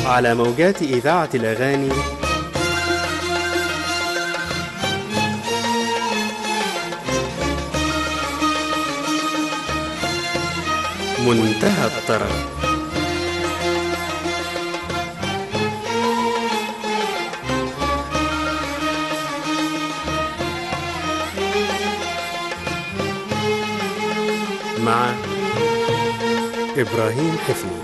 على موجات إذاعة الأغاني منتهى الطرب مع إبراهيم حفني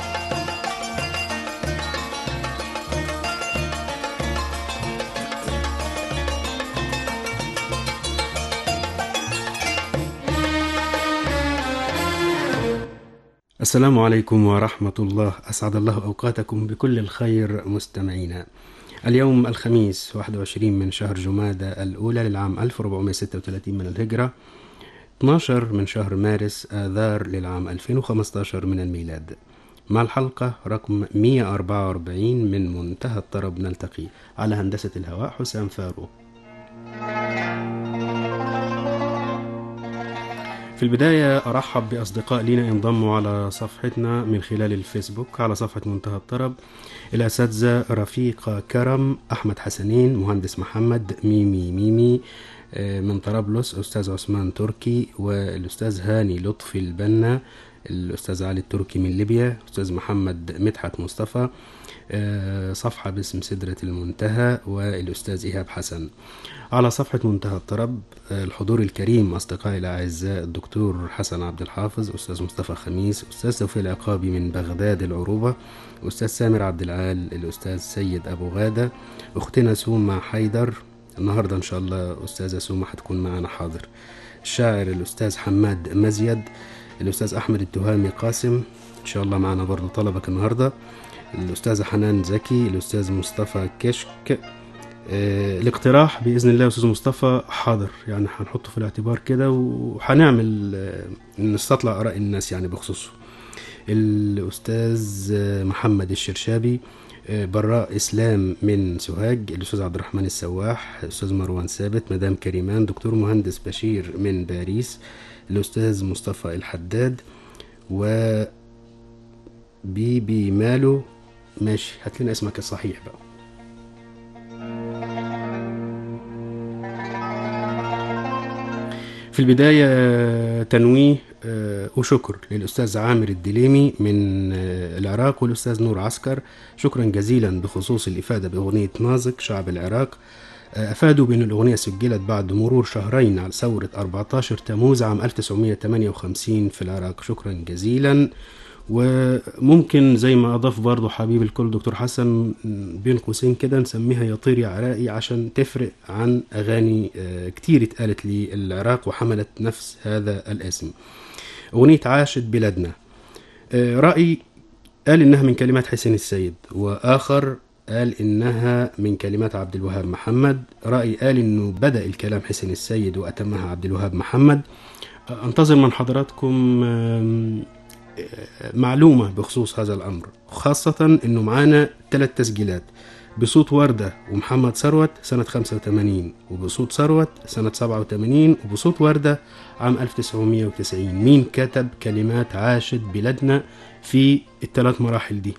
السلام عليكم ورحمة الله أسعد الله أوقاتكم بكل الخير مستمعينا اليوم الخميس 21 من شهر جمادى الأولى للعام 1436 من الهجرة 12 من شهر مارس آذار للعام 2015 من الميلاد مع الحلقة رقم 144 من منتهى الطرب نلتقي على هندسة الهواء حسام فاروق في البداية أرحب بأصدقاء لينا انضموا على صفحتنا من خلال الفيسبوك على صفحة منتهى الطرب الأساتذة رفيق كرم أحمد حسنين مهندس محمد ميمي ميمي آه، من طرابلس أستاذ عثمان تركي والأستاذ هاني لطفي البنا الأستاذ علي التركي من ليبيا أستاذ محمد مدحت مصطفى آه، صفحة باسم سدرة المنتهى والأستاذ إيهاب حسن على صفحة منتهى الطرب آه، الحضور الكريم أصدقائي الأعزاء الدكتور حسن عبد الحافظ أستاذ مصطفى خميس أستاذ توفيق العقابي من بغداد العروبة أستاذ سامر عبد العال الأستاذ سيد أبو غادة أختنا سوما حيدر النهاردة إن شاء الله أستاذة سوما هتكون معنا حاضر الشاعر الأستاذ حماد مزيد الأستاذ أحمد التهامي قاسم إن شاء الله معنا برضو طلبك النهاردة الأستاذة حنان زكي الأستاذ مصطفى كشك آه، الاقتراح باذن الله يا استاذ مصطفى حاضر يعني هنحطه في الاعتبار كده وهنعمل آه، نستطلع اراء الناس يعني بخصوصه الاستاذ آه، محمد الشرشابي آه، براء اسلام من سوهاج الاستاذ عبد الرحمن السواح الاستاذ مروان ثابت مدام كريمان دكتور مهندس بشير من باريس الاستاذ مصطفى الحداد و بيبي مالو ماشي هات لنا اسمك الصحيح بقى في البداية تنويه آه، وشكر للأستاذ عامر الدليمي من آه، العراق والأستاذ نور عسكر شكرا جزيلا بخصوص الإفادة بأغنية نازك شعب العراق آه، أفادوا بأن الأغنية سجلت بعد مرور شهرين على ثورة 14 تموز عام 1958 في العراق شكرا جزيلا وممكن زي ما أضاف برضو حبيب الكل دكتور حسن بين قوسين كده نسميها يا طير يا عراقي عشان تفرق عن أغاني آه، كتير اتقالت للعراق وحملت نفس هذا الاسم أغنية عاشت بلادنا آه، رأي قال إنها من كلمات حسين السيد وآخر قال إنها من كلمات عبد الوهاب محمد رأي قال إنه بدأ الكلام حسين السيد وأتمها عبد الوهاب محمد آه، أنتظر من حضراتكم آم، معلومة بخصوص هذا الأمر خاصة أنه معانا ثلاث تسجيلات بصوت وردة ومحمد ثروت سنة 85 وبصوت ثروت سنة 87 وبصوت وردة عام 1990 مين كتب كلمات عاشت بلادنا في الثلاث مراحل دي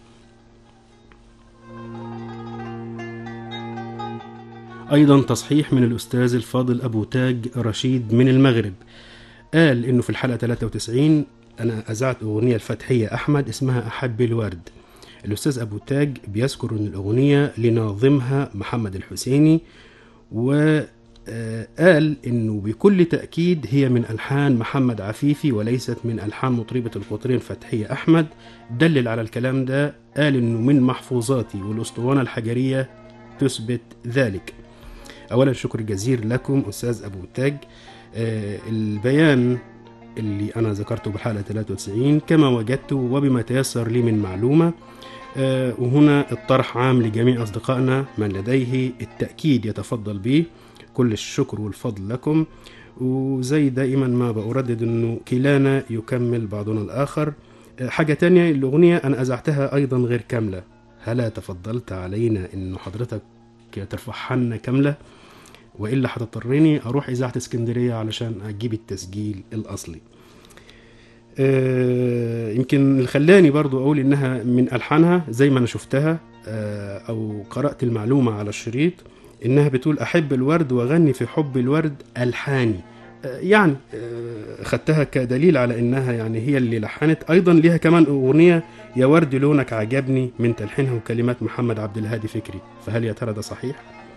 أيضا تصحيح من الأستاذ الفاضل أبو تاج رشيد من المغرب قال إنه في الحلقة 93 أنا أذعت أغنية الفتحية أحمد اسمها أحب الورد الأستاذ أبو تاج بيذكر أن الأغنية لناظمها محمد الحسيني وقال أنه بكل تأكيد هي من ألحان محمد عفيفي وليست من ألحان مطربة القطرين فتحية أحمد دلل على الكلام ده قال أنه من محفوظاتي والأسطوانة الحجرية تثبت ذلك أولا شكر جزيل لكم أستاذ أبو تاج آه، البيان اللي أنا ذكرته بالحلقة 93 كما وجدت وبما تيسر لي من معلومة آه، وهنا الطرح عام لجميع أصدقائنا من لديه التأكيد يتفضل به كل الشكر والفضل لكم وزي دائما ما بأردد أنه كلانا يكمل بعضنا الآخر آه، حاجة تانية الأغنية أنا أزعتها أيضا غير كاملة هلا تفضلت علينا أنه حضرتك ترفعها لنا كاملة وإلا هتضطرني أروح إذاعة اسكندرية علشان أجيب التسجيل الأصلي آه، يمكن اللي خلاني برضو أقول إنها من ألحانها زي ما أنا شفتها آه، أو قرأت المعلومة على الشريط إنها بتقول أحب الورد وأغني في حب الورد ألحاني آه، يعني آه، خدتها كدليل على إنها يعني هي اللي لحنت أيضا ليها كمان أغنية يا ورد لونك عجبني من تلحينها وكلمات محمد عبد الهادي فكري فهل يا ترى ده صحيح؟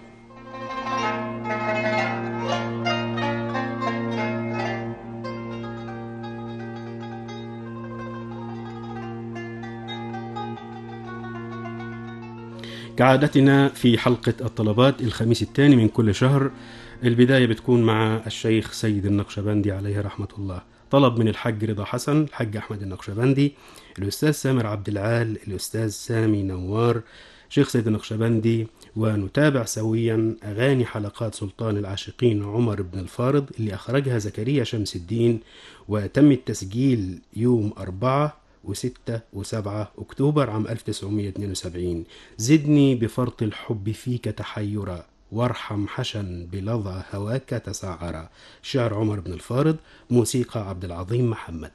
كعادتنا في حلقة الطلبات الخميس الثاني من كل شهر البداية بتكون مع الشيخ سيد النقشبندي عليه رحمة الله طلب من الحاج رضا حسن الحاج أحمد النقشبندي الأستاذ سامر عبد العال الأستاذ سامي نوار شيخ سيد النقشبندي ونتابع سويا أغاني حلقات سلطان العاشقين عمر بن الفارض اللي أخرجها زكريا شمس الدين وتم التسجيل يوم أربعة وستة وسبعة أكتوبر عام 1972 زدني بفرط الحب فيك تحيرا وارحم حشا بلظى هواك تساعرا شعر عمر بن الفارض موسيقى عبد العظيم محمد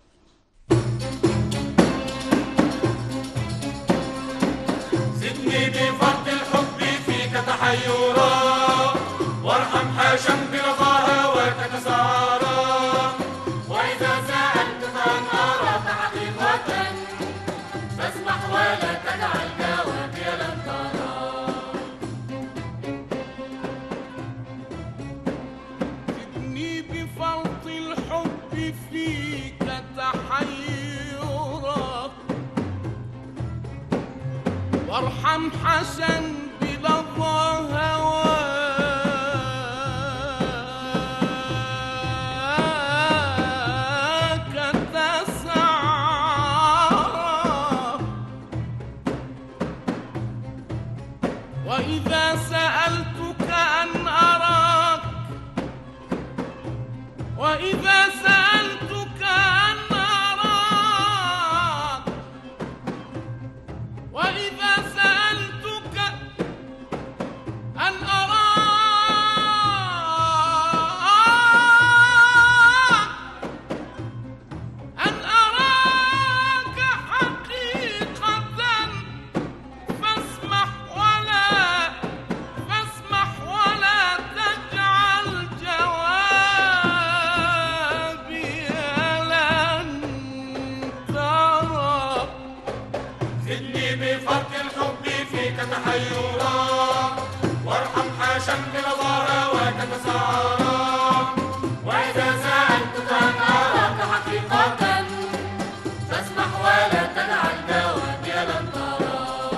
زدني بفرط الحب فيك تحيرا وارحم حاشا برضا هواك تسارا وإذا سألتك أن أراك حقيقة فاسمح ولا تجعل جوابي لن ترى زدني بفرط الحب فيك تحيرا وارحم حسن بلظى هواك تسعى وإذا سألتك أن أراك وإذا سألتك أن أراك وإذا سألتك أن أراك أن أراك حقيقة فاسمح ولا فاسمح ولا تجعل جوابي لن ترى زدني بفرط الحب فيك تحيرا وارحم حاشا برضا هواك تسارا وإذا سألتك أن أراك حقيقة فاسمح ولا تجعل جوابي لن ترى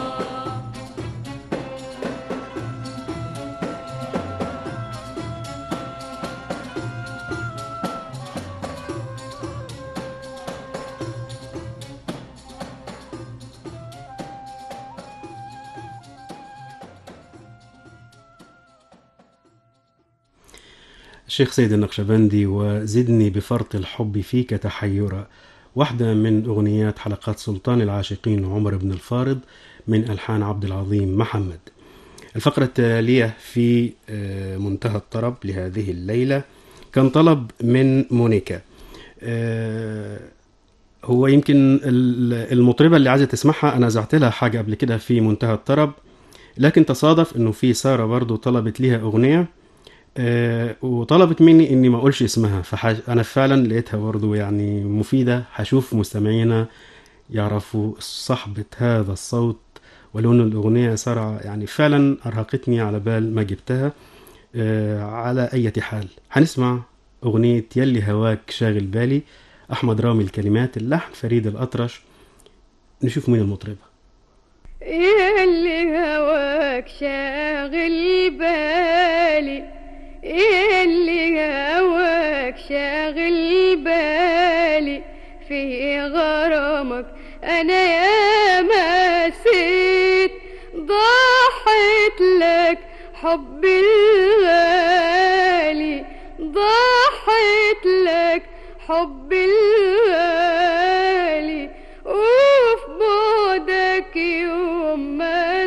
الشيخ سيد النقشبندي وزدني بفرط الحب فيك تحيرا واحدة من أغنيات حلقات سلطان العاشقين عمر بن الفارض من ألحان عبد العظيم محمد الفقرة التالية في آه، منتهى الطرب لهذه الليلة كان طلب من مونيكا آه، هو يمكن ال- المطربة اللي عايزة تسمعها أنا زعت لها حاجة قبل كده في منتهى الطرب لكن تصادف إنه في سارة برضو طلبت ليها أغنية آه، وطلبت مني اني ما اقولش اسمها فانا فعلا لقيتها برضو يعني مفيده هشوف مستمعينا يعرفوا صحبة هذا الصوت ولون الاغنيه سارة يعني فعلا ارهقتني على بال ما جبتها آه، على اي حال هنسمع اغنيه يلي هواك شاغل بالي احمد رامي الكلمات اللحن فريد الاطرش نشوف مين المطربه اللي هواك شاغل بالي اللي هواك شاغل بالي في غرامك انا يا ما سيت ضحيت لك حب الغالي ضحيت لك حب الغالي وفي بعدك يوم ما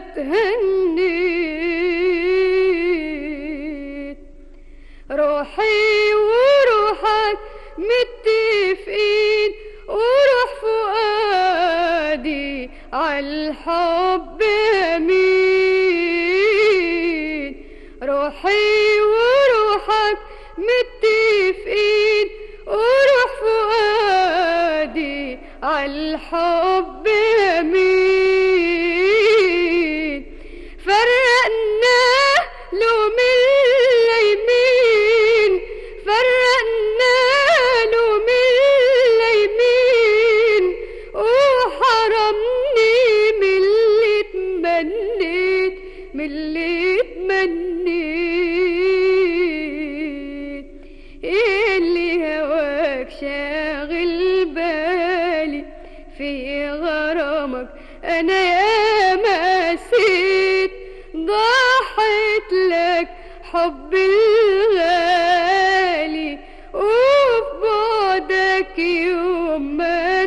تهنيت روحي وروحك متفقين وروح فؤادي عالحب أمين روحي وروحك متفقين وروح فؤادي عالحب أمين فرقنا له من اليمين فرقنا له من اليمين وحرمني من اللي تمنيت من اللي تمنيت اللي هواك شاغل بالي في غرامك انا يا مسيت ضحيت لك حب الغالي وفي بعدك يوم ما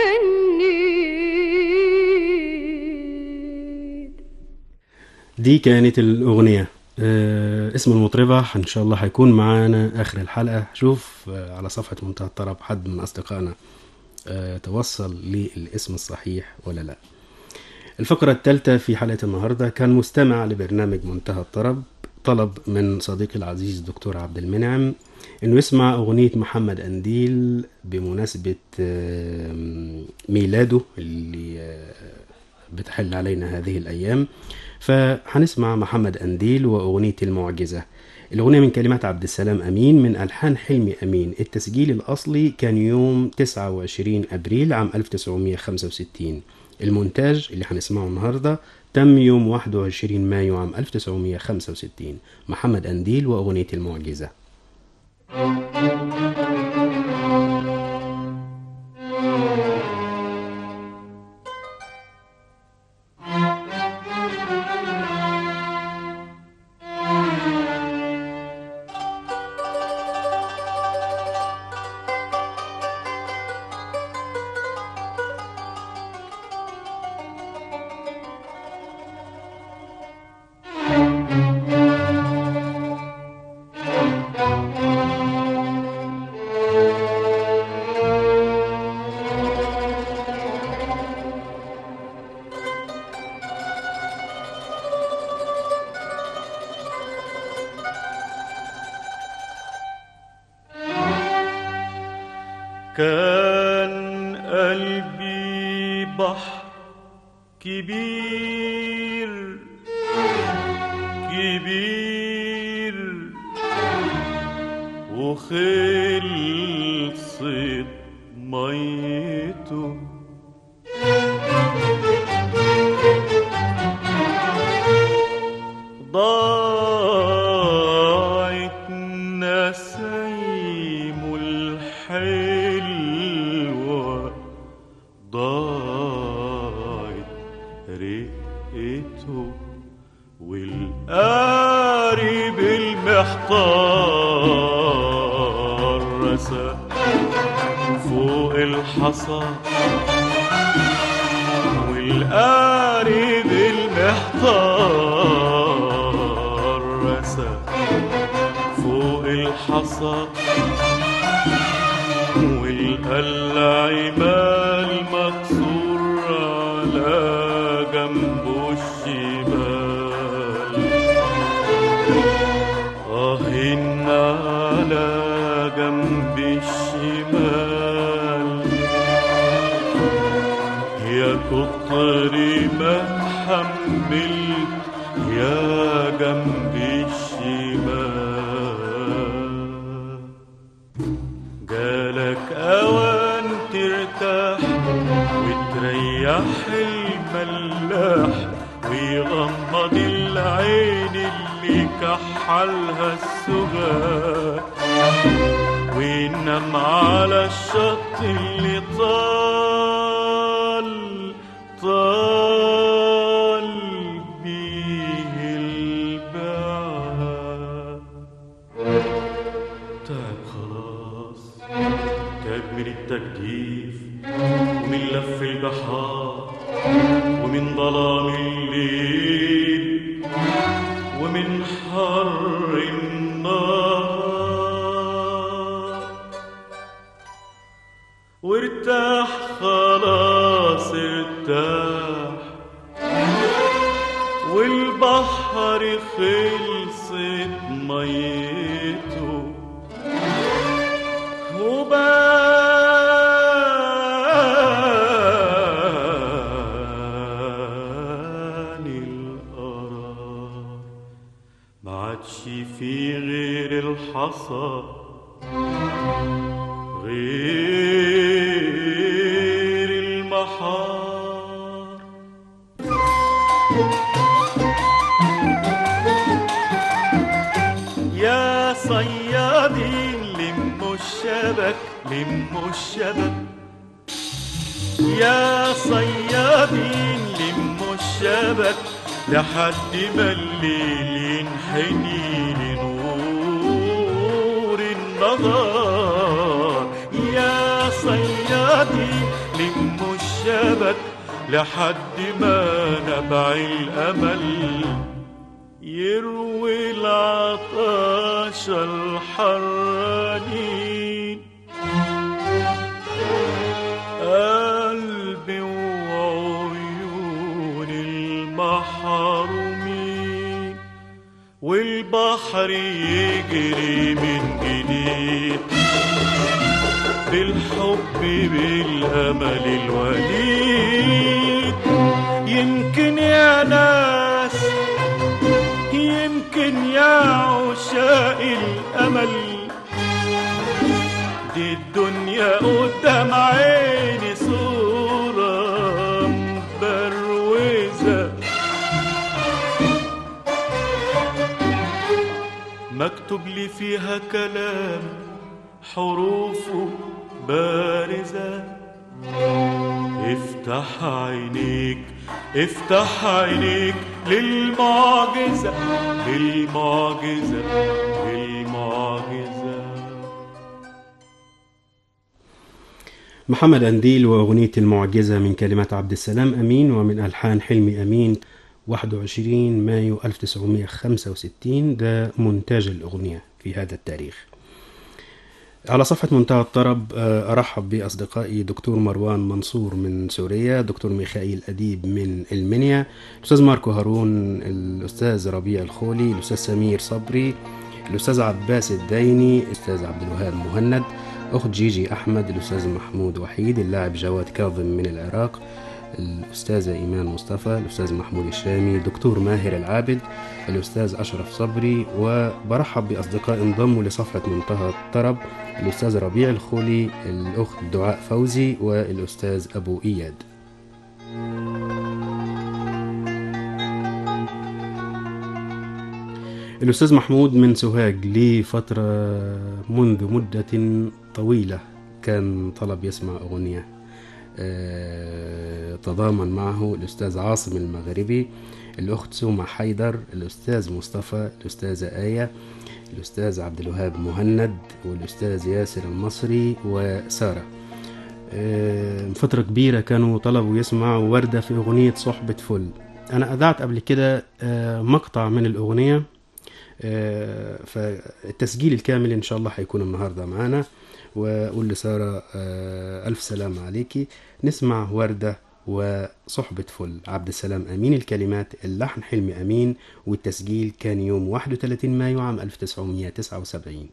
تهنيت دي كانت الأغنية آه اسم المطربة إن شاء الله هيكون معانا آخر الحلقة شوف آه على صفحة منتهى الطرب حد من أصدقائنا آه توصل للاسم الصحيح ولا لا الفقرة الثالثة في حلقة النهاردة كان مستمع لبرنامج منتهى الطرب طلب من صديقي العزيز دكتور عبد المنعم انه يسمع اغنية محمد انديل بمناسبة آه، ميلاده اللي آه، بتحل علينا هذه الايام فهنسمع محمد انديل واغنية المعجزة الاغنية من كلمات عبد السلام امين من الحان حلمي امين التسجيل الاصلي كان يوم 29 ابريل عام 1965 المونتاج اللي هنسمعه النهارده تم يوم 21 مايو عام 1965 محمد أنديل وأغنية المعجزة كان قلبي بحر كبير كبير وخلصت ميته ضاعت نسيم الحلوة ضاعت رقته والقارب المحتار رسى فوق الحصى والقارب المحتار رسى فوق الحصى والقلع مكسور على جنبه الشمال آهن على جنب الشمال يا كتر ما اتحملت يا جنب الشمال جالك اوان ترتاح وتريح الملاح ويغمض العين اللي كحلها السجاد وينام على الشط اللي طال طال بيه البعاد تعب خلاص تعب من التجديف ومن لف البحار ومن ظلام الليل ومن حر النار وارتاح خلاص ارتاح الحصى غير المحار يا صيادين لموا الشبك لموا الشبك يا صيادين لموا الشبك لحد ما الليل ينحني لنور النهار يا صيادين لموا الشبك لحد ما نبع الأمل يروي العطاش الحرانين قلبي وعيون المحرومين والبحر يجري من جديد بالحب بالأمل الوليد يمكن يا ناس يمكن يا عشاق الأمل دي الدنيا قدام عيني صورة مبروزة مكتوب لي فيها كلام حروفه بارزة افتح عينيك افتح عينيك للمعجزة للمعجزة للمعجزة محمد أنديل وأغنية المعجزة من كلمات عبد السلام أمين ومن ألحان حلمي أمين 21 مايو 1965 ده مونتاج الأغنية في هذا التاريخ على صفحة منتهى الطرب آه، أرحب بأصدقائي دكتور مروان منصور من سوريا دكتور ميخائيل أديب من المنيا الأستاذ ماركو هارون الأستاذ ربيع الخولي الأستاذ سمير صبري الأستاذ عباس الديني الأستاذ عبد الوهاب مهند أخت جيجي أحمد الأستاذ محمود وحيد اللاعب جواد كاظم من العراق الأستاذة إيمان مصطفى الأستاذ محمود الشامي دكتور ماهر العابد الأستاذ أشرف صبري وبرحب بأصدقاء انضموا لصفحة منتهى الطرب الأستاذ ربيع الخولي الأخت دعاء فوزي والأستاذ أبو إياد الأستاذ محمود من سوهاج لفترة منذ مدة طويلة كان طلب يسمع أغنية آه، تضامن معه الأستاذ عاصم المغربي الأخت سومة حيدر الأستاذ مصطفى الأستاذة آية الأستاذ عبد الوهاب مهند والأستاذ ياسر المصري وسارة آه، فترة كبيرة كانوا طلبوا يسمعوا وردة في أغنية صحبة فل أنا أذعت قبل كده آه، مقطع من الأغنية آه، فالتسجيل الكامل إن شاء الله هيكون النهاردة معانا وأقول لسارة آه، ألف سلام عليكي نسمع وردة وصحبة فل عبد السلام أمين الكلمات اللحن حلمي أمين والتسجيل كان يوم 31 مايو عام 1979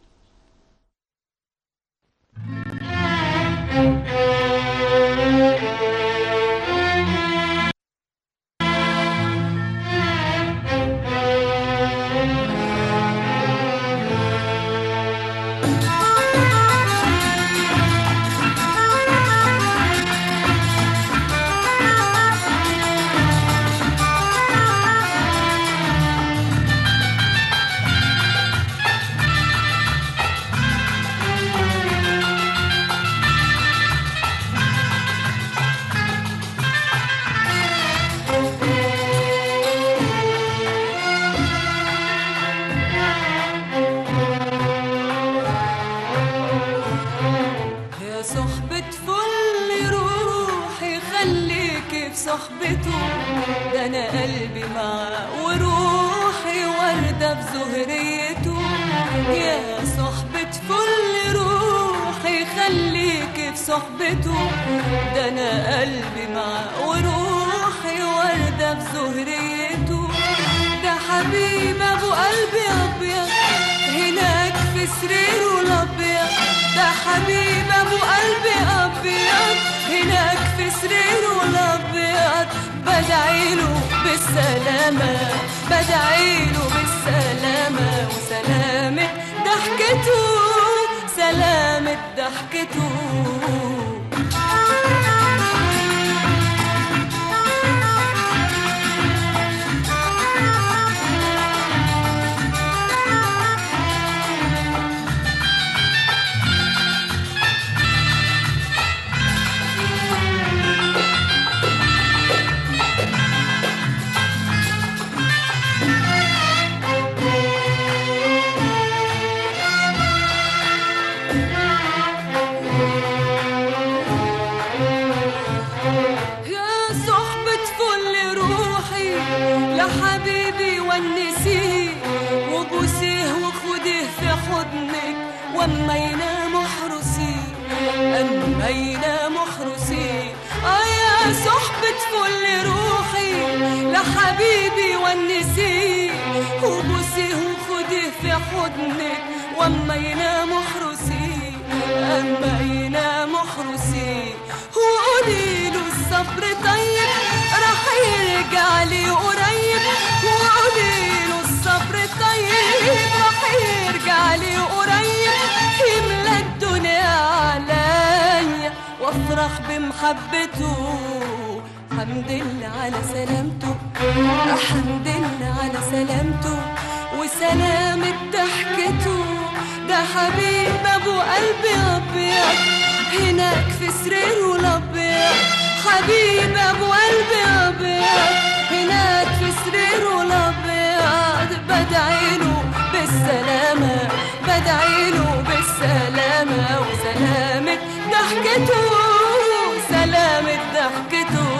يا صحبة فل روحي خليكي في صحبته ده انا قلبي معاه وروحي وردة في زهريته يا صحبة فل روحي خليكي في صحبته ده انا قلبي معاه وروحي وردة في زهريته ده حبيب ابو قلبي ابيض هناك في سريره الابيض ده حبيب ابو قلبي ابيض هناك في سريره الابيض بدعيله بالسلامة بدعيله بالسلامة وسلامة ده ضحكته سلامة ضحكته يا صحبة فل روحي لحبيبي ونسيه وبوسيه وخديه في حضنك واما ينام احرسيه اما ينام احرسيه اه يا صحبة فل روحي لحبيبي ونسيه وبوسيه وخديه في حضنك واما ينام احرسيه اما ينام احرسيه وقولي له الصبر طيب راح يرجع لي قريب وقولي له الصبر طيب راح يرجع لي قريب يملى الدنيا عليا وافرح بمحبته حمد لله على سلامته حمد لله على سلامته وسلامة ضحكته ده حبيب ابو قلبي ابيض هناك في سريره الابيض حبيب ابو قلبي ابيض هناك في سريره الابيض بدعيله بالسلامة بدعيله بالسلامة وسلامة ضحكته سلامة ضحكته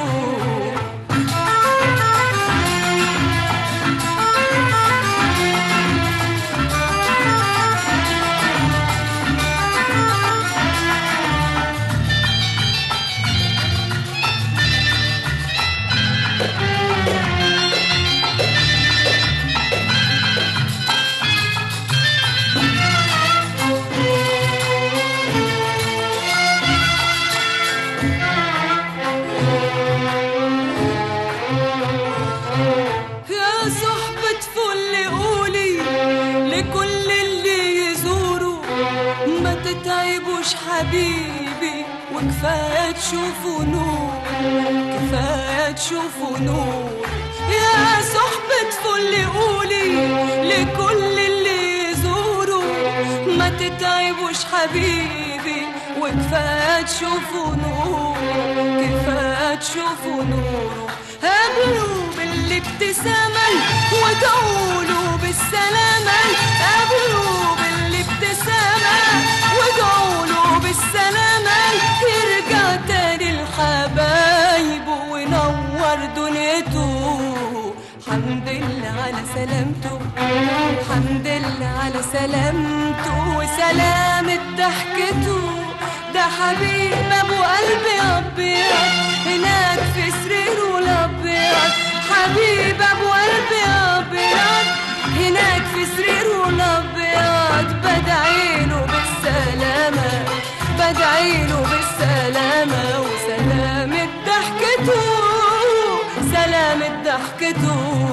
يا صحبة فل قولي لكل اللي يزوروا ما تتعبوش حبيبي وكفاية تشوفوا نور كفاية تشوفوا نور يا صحبة فل قولي لكل اللي يزوروا ما تتعبوش حبيبي وكفاية تشوفوا نور كفاية تشوفوا نور قابلوا بالابتسامة وادعوا بالسلامة قابلوا بالابتسامة وادعوا بالسلامة يرجع تاني الحبايب وينور دنيته حمد لله على سلامته حمد لله على سلامته وسلامة ضحكته ده حبيب ابو قلبي ابيض هناك في سريره الابيض حبيب ابو قلبي ابيض هناك في سريره الابيض بدعيله بالسلامه بدعيله بالسلامه وسلامة ضحكته سلامة ضحكته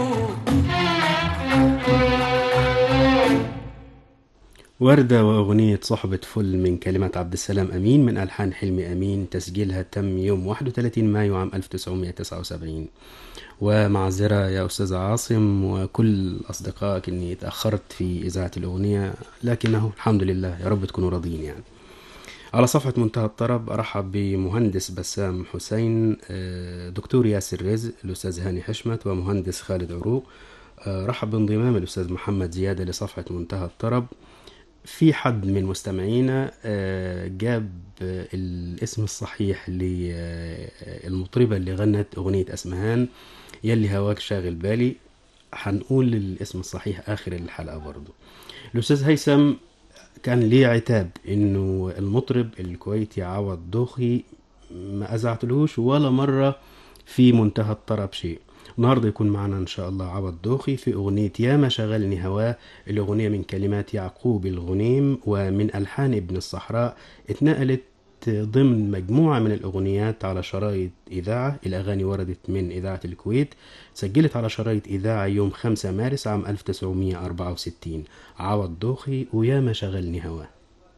وردة وأغنية صحبة فل من كلمات عبد السلام أمين من ألحان حلمي أمين تسجيلها تم يوم 31 مايو عام 1979 ومعذرة يا أستاذ عاصم وكل أصدقائك أني تأخرت في إذاعة الأغنية لكنه الحمد لله يا رب تكونوا راضيين يعني على صفحة منتهى الطرب أرحب بمهندس بسام حسين آه، دكتور ياسر رزق الأستاذ هاني حشمت ومهندس خالد عروق آه، رحب بانضمام الأستاذ محمد زيادة لصفحة منتهى الطرب في حد من مستمعينا آه، جاب آه، الاسم الصحيح للمطربة اللي غنت أغنية أسمهان يلي هواك شاغل بالي هنقول الاسم الصحيح آخر الحلقة برضو الأستاذ هيثم كان ليه عتاب إنه المطرب الكويتي عوض دوخي ما أزعتلهوش ولا مرة في منتهى الطرب شيء النهارده يكون معنا ان شاء الله عوض دوخي في اغنيه ياما شغلني هواه الاغنيه من كلمات يعقوب الغنيم ومن الحان ابن الصحراء اتنقلت ضمن مجموعة من الأغنيات على شرايط إذاعة الأغاني وردت من إذاعة الكويت سجلت على شرايط إذاعة يوم 5 مارس عام 1964 عوض دوخي ويا ما شغلني هواه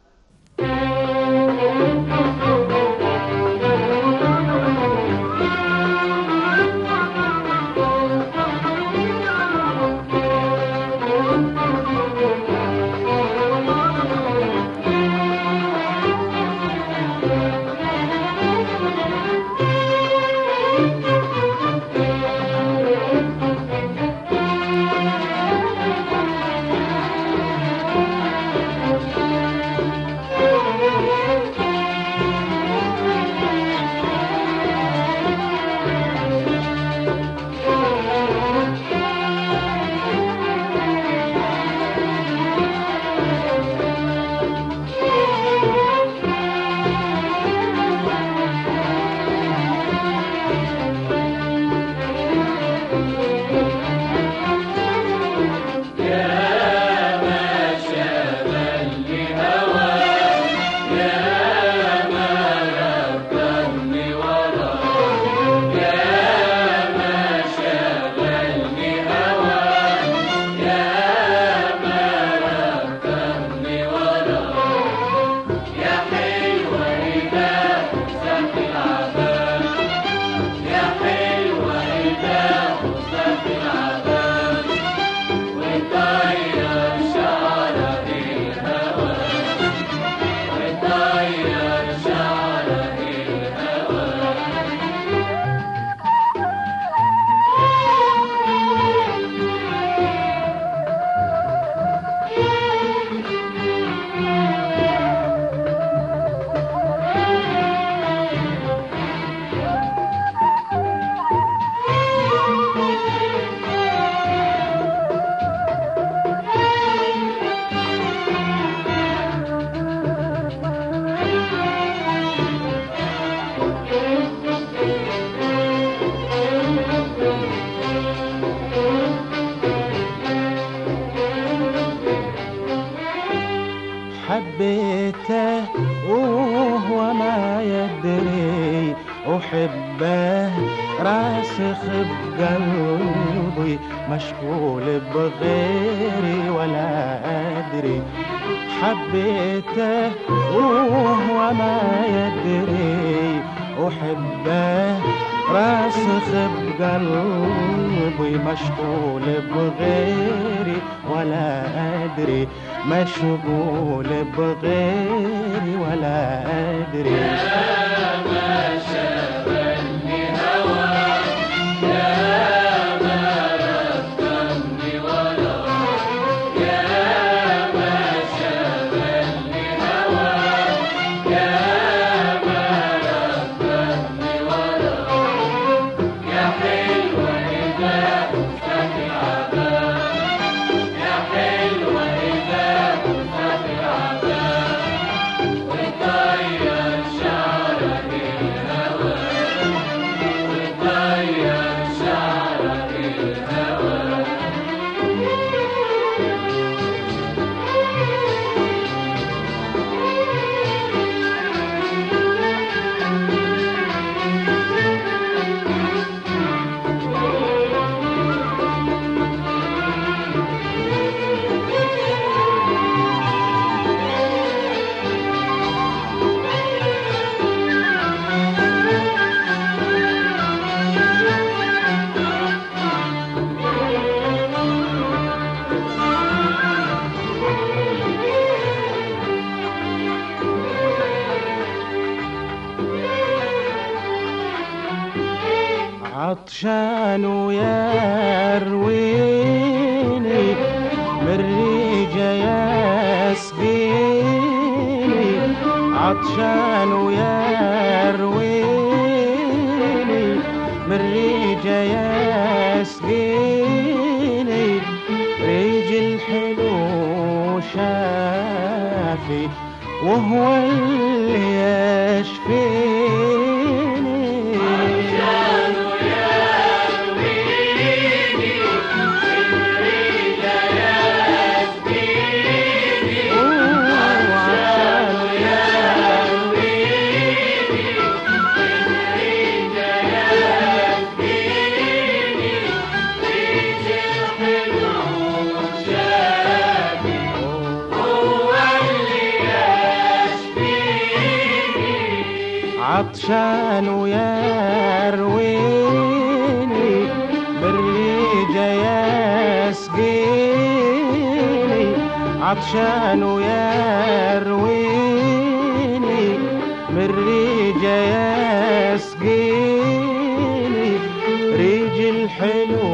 حبيته وهو ما يدري أحبه راسخ بقلبي مشغول بغيري ولا أدري حبيته وهو ما يدري أحبه راسخ بقلبي مشغول بغيري ولا أدري مشغول بغيري ولا أدري عطشان ويرويني من ريجة يسقيني عطشان ويرويني من ريجة يسقيني ريج الحلو شافي وهو اللي يشفيني عطشان ويرويني بالريجة يسقيني عطشان ويرويني بالريجة يسقيني ريج الحلو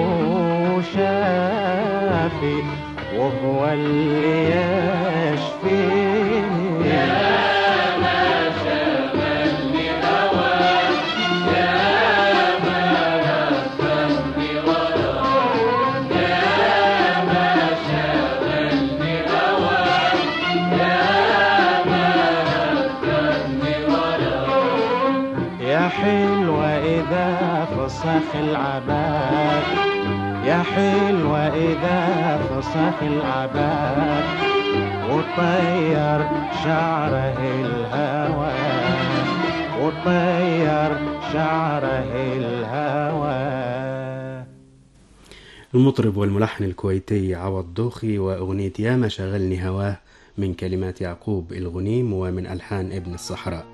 شافي وهو اللي يشفيني يا حلوة إذا فصخ العباد يا حلوة إذا فصخ العباد وطير شعره الهوى وطير شعره الهوى المطرب والملحن الكويتي عوض دوخي وأغنية ياما شغلني هواه من كلمات يعقوب الغنيم ومن ألحان ابن الصحراء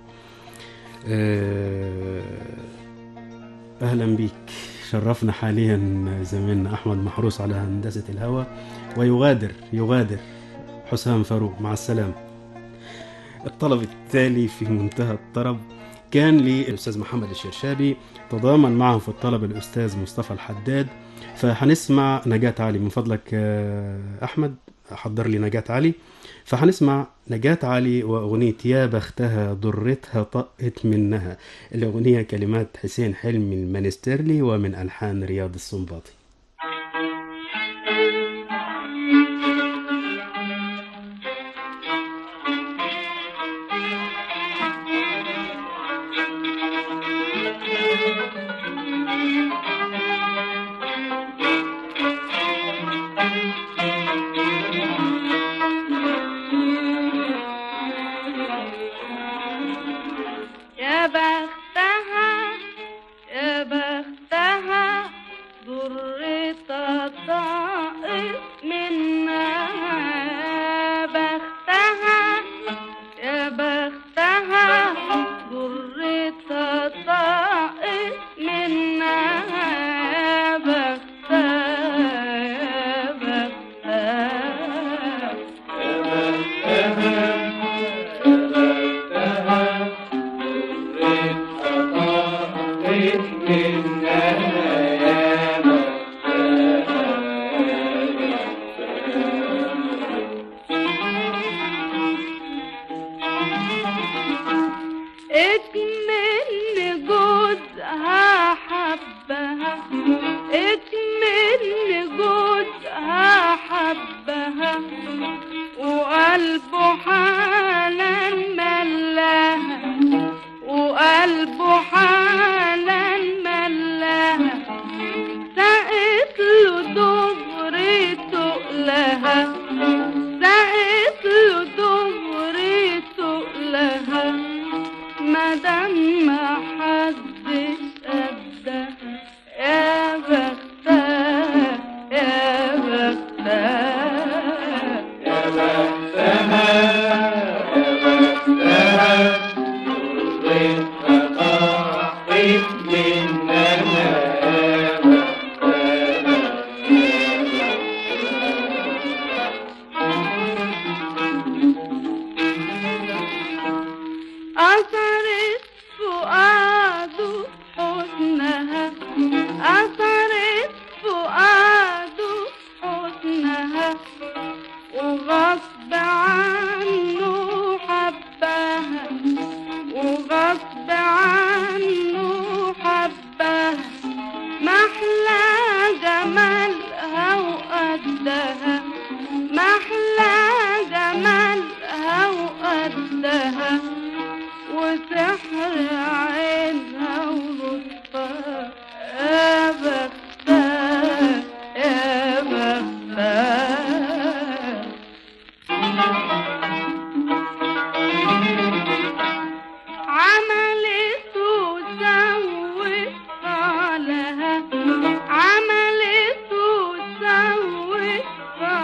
آه، أهلا بيك شرفنا حاليا زميلنا أحمد محروس على هندسة الهواء ويغادر يغادر حسام فاروق مع السلامة الطلب التالي في منتهى الطرب كان للأستاذ محمد الشرشابي تضامن معه في الطلب الأستاذ مصطفى الحداد فهنسمع نجاة علي من فضلك آه، أحمد حضر لي نجاة علي فهنسمع نجاة علي وأغنية يا بختها ضرتها طقت منها الأغنية كلمات حسين حلمي المنسترلي ومن ألحان رياض السنباطي يا بختها يا بختها ضرتها طائف منها يا بختها يا بختها ضرتها طائف منها يا بختها يا بختها اكمل جوزها حبها اكمل جوزها حبها وقلبه حالا ملاها وقلبه حالا ملاها سقت له دغري تقلها سقت له دغري تقلها مادام ما حدش قدها يا بختها يا بختها أثرت فؤاد حزنها أثرت فؤاد حزنها وغصب عنه حبها وغصب عنه حبها محلى جمالها وقدها محلى جمالها وقدها وسحر عينها ولطفها يا بختها يا بختها عملت وسوت لها عملت وسوت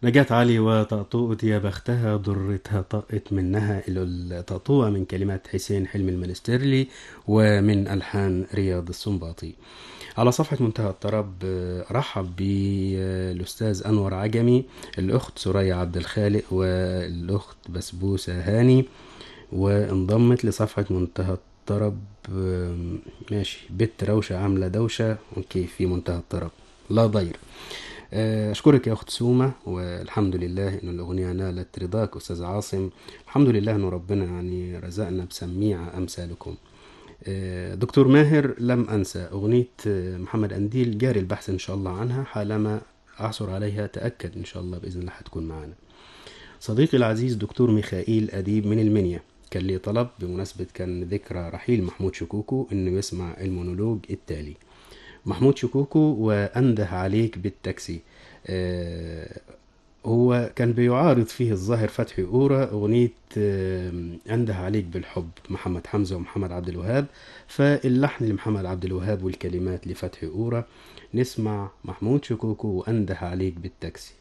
نجاة علي وطقطوقة يا بختها ضرتها طقت منها الطقطوقة من كلمات حسين حلمي المنسترلي ومن ألحان رياض السنباطي على صفحة منتهى الطرب آه، رحب بالأستاذ أنور عجمي الأخت سوريا عبد الخالق والأخت بسبوسة هاني وانضمت لصفحة منتهى الطرب آم، ماشي بت روشة عاملة دوشة اوكي في منتهى الطرب لا ضير آه، أشكرك يا أخت سومة والحمد لله إن الأغنية نالت رضاك أستاذ عاصم الحمد لله إن ربنا يعني رزقنا بسميع أمثالكم آه، دكتور ماهر لم أنسى أغنية آه، محمد أنديل جاري البحث إن شاء الله عنها حالما أعثر عليها تأكد إن شاء الله بإذن الله هتكون معنا صديقي العزيز دكتور ميخائيل أديب من المنيا كان لي طلب بمناسبة كان ذكرى رحيل محمود شكوكو إنه يسمع المونولوج التالي محمود شكوكو وأنده عليك بالتاكسي آه، هو كان بيعارض فيه الظاهر فتحي أورا أغنية آه، أنده عليك بالحب محمد حمزة ومحمد عبد الوهاب فاللحن لمحمد عبد الوهاب والكلمات لفتحي أورا نسمع محمود شكوكو وأنده عليك بالتاكسي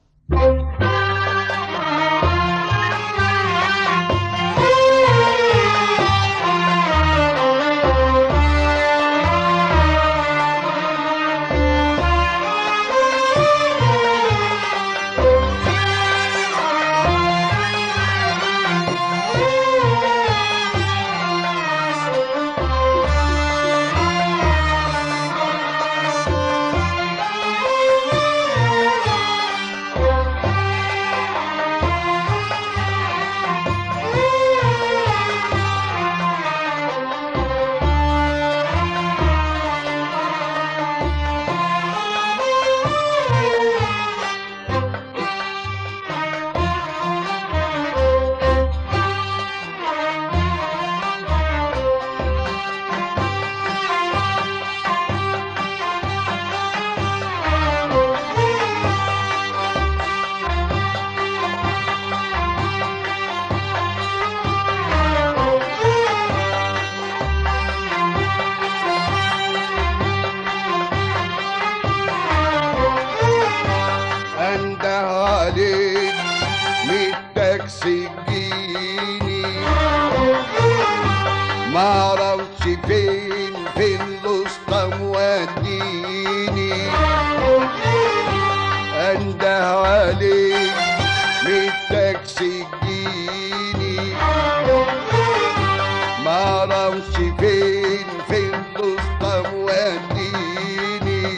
انده عليك من التاكسي تجيني ما اعرفش فين فين الوسطى موديني انده عليك من التاكسي تجيني ما اعرفش فين فين الوسطى موديني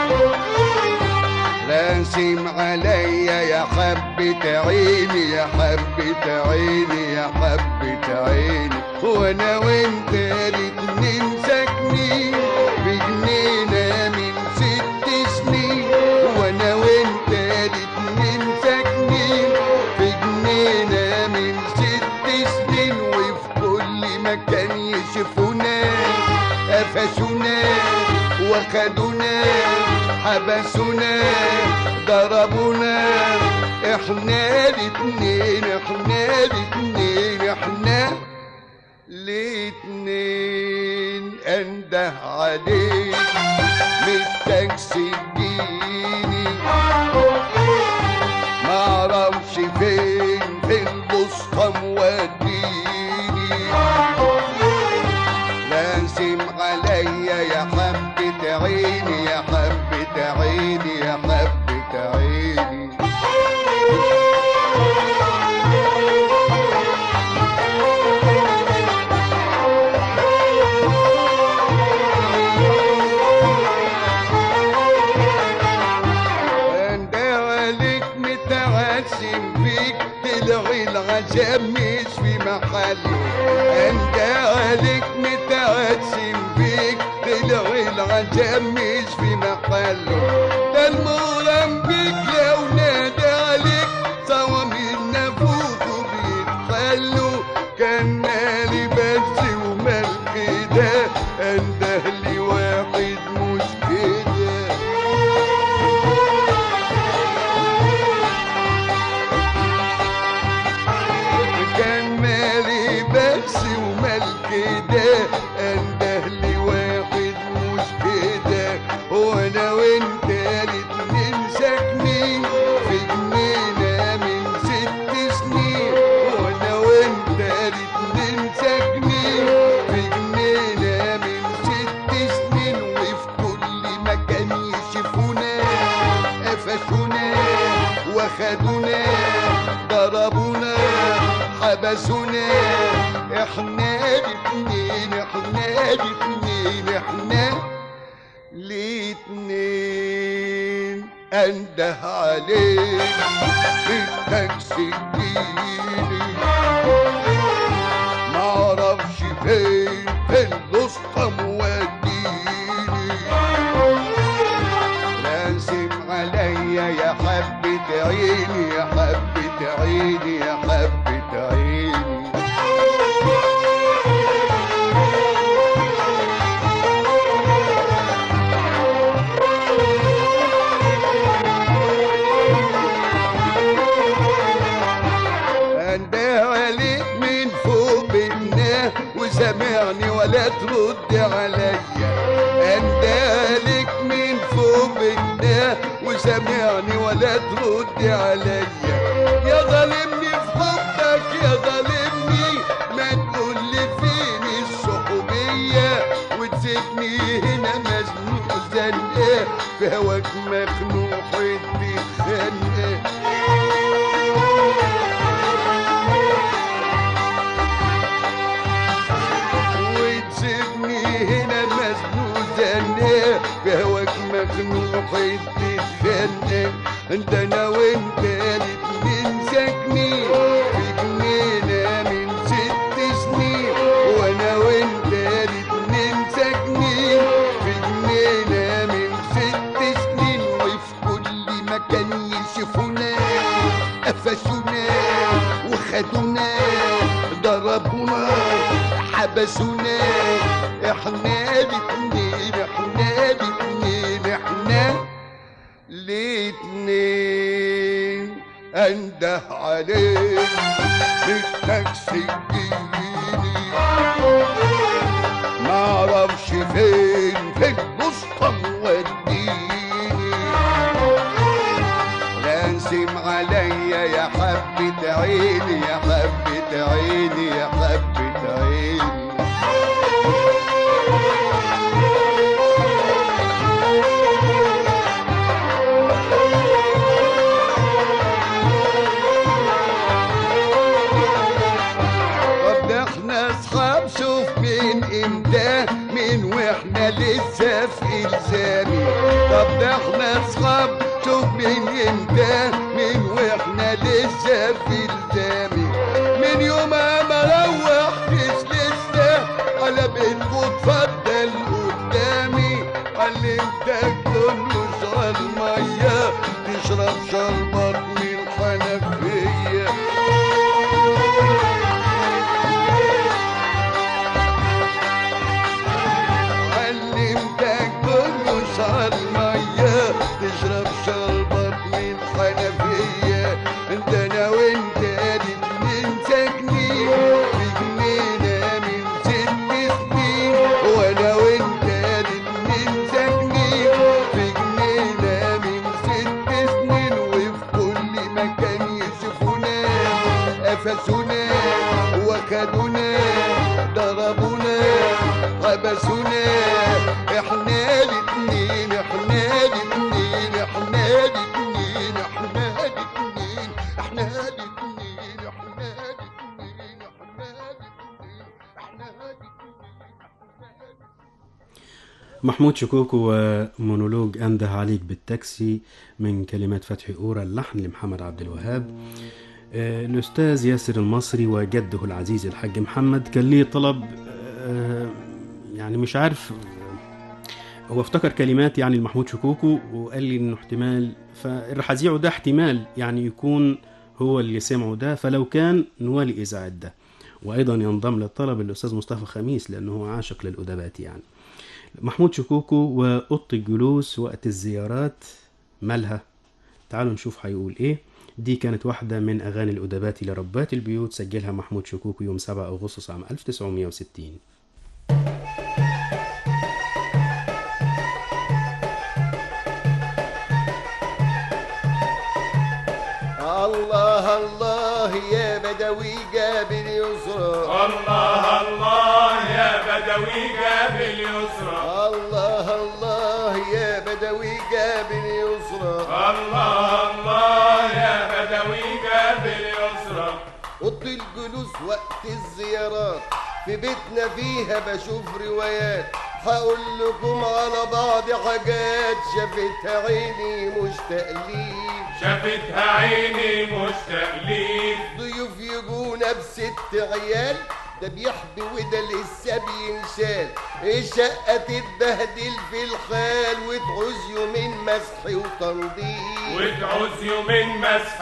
راسم عليا يا حبة عيني يا حبة عيني يا حبة عيني وانا وانت الاتنين ساكنين في جنينة من ست سنين وانا وانت الاتنين ساكنين في جنينة من ست سنين وفي كل مكان يشوفونا قفشونا وخدونا حبسونا ضربونا احنا الاتنين احنا الاتنين احنا الاتنين انده عليك من التاكسي تجيني ما اعرفش فين فين الوسطى موديني لازم عليا يا حبة عيني يا حبة عيني يا حبة عيني انت عليك متعشم فيك تلغي العجب مش في محله انت عليك متعشم فيك تلغي العجب مش في محله ده المغرم بيك لو نادى عليك صوامير نفوخه بيتخلوا كان مالي بس ومال كده انده لي واحد مش كده كان مالي بس ومال كده انده لي واحد مش كده وانا وانت الاتنين ساكنين في جنين حبسونا احنا الاتنين احنا الاتنين احنا الاتنين انده عليك بالتاكسي تجيلي معرفش فين في الوسطى موديني راسم عليا يا حبة عيني يا حبة عيني يا حبة عيني انده عليك من فوق بيتنا وسامعني ولا ترد عليا انده عليك من فوق بيتنا وسامعني ولا ترد عليا يا ظالمني في حبك يا ظالمني ما تقول لي فين الصحوبية وتسيبني هنا مزنوق زنقة في هواك مخنوق حدي خنقة وتسيبني هنا مزنوق زنقة في هواك مخنوق حدي خنقة انت انا وانت الاتنين ساكنين في جنينة من ست سنين وانا وانت الاتنين ساكنين في جنينة من ست سنين وفي كل مكان يشوفونا قفشونا وخدونا ضربونا حبسونا احنا الاتنين احنا الاتنين احنا الاتنين انده عليك بالتاكسي تجيني معرفش فين في الوسطى موديني راسم عليا يا حبة عيني يا حبة عيني يا حبة عيني طب ده احنا اصحاب شوف مين امتى مين واحنا لسه في الزامي طب ده احنا اصحاب شوف مين امتى مين واحنا لسه في الزامي من يوم ما روحتش لسه على بيتكم اتفضل قدامي علمتك كله شرب ميه تشرب شربات من الحنفيه علمتك ترقص على المية تشرب شربات من حنفية انت انا وانت الاتنين ساكنين في جنينة من ست سنين وانا وانت الاتنين ساكنين في جنينة من ست سنين وفي كل مكان يشوفونا قفشونا وخدونا ضربونا حبسونا احنا الاتنين احنا الاتنين احنا الاتنين احنا الاتنين احنا الاتنين احنا الاتنين احنا الاتنين احنا الاتنين محمود شكوكو ومونولوج أنده عليك بالتاكسي من كلمات فتحي أورا اللحن لمحمد عبد الوهاب آه، الأستاذ ياسر المصري وجده العزيز الحاج محمد كان ليه طلب آه، يعني مش عارف هو افتكر كلمات يعني لمحمود شكوكو وقال لي انه احتمال فالرحازيع ده احتمال يعني يكون هو اللي سمعه ده فلو كان نوالي إذاعة ده وأيضا ينضم للطلب الأستاذ مصطفى خميس لأنه عاشق للأدبات يعني محمود شكوكو وأوضة الجلوس وقت الزيارات مالها تعالوا نشوف هيقول ايه دي كانت واحدة من أغاني الأدبات لربات البيوت سجلها محمود شكوكو يوم 7 أغسطس عام 1960 الله الله يا بدوي قابل يسرى الله الله يا بدوي قابل يسرى الله الله يا بدوي قابل يسرى الله الله يا بدوي قابل يسرى قط الجلوس جلوس وقت الزيارات في بيتنا فيها بشوف روايات هقول لكم على بعض حاجات شافتها عيني مشتاق ليه شافتها عيني مش تقليد ضيوف يجونا بست عيال ده بيحبي وده لسه بينشال الشقة تتبهدل في الخال وتعوز يومين مسح وتنظيف وتعوز يومين مسح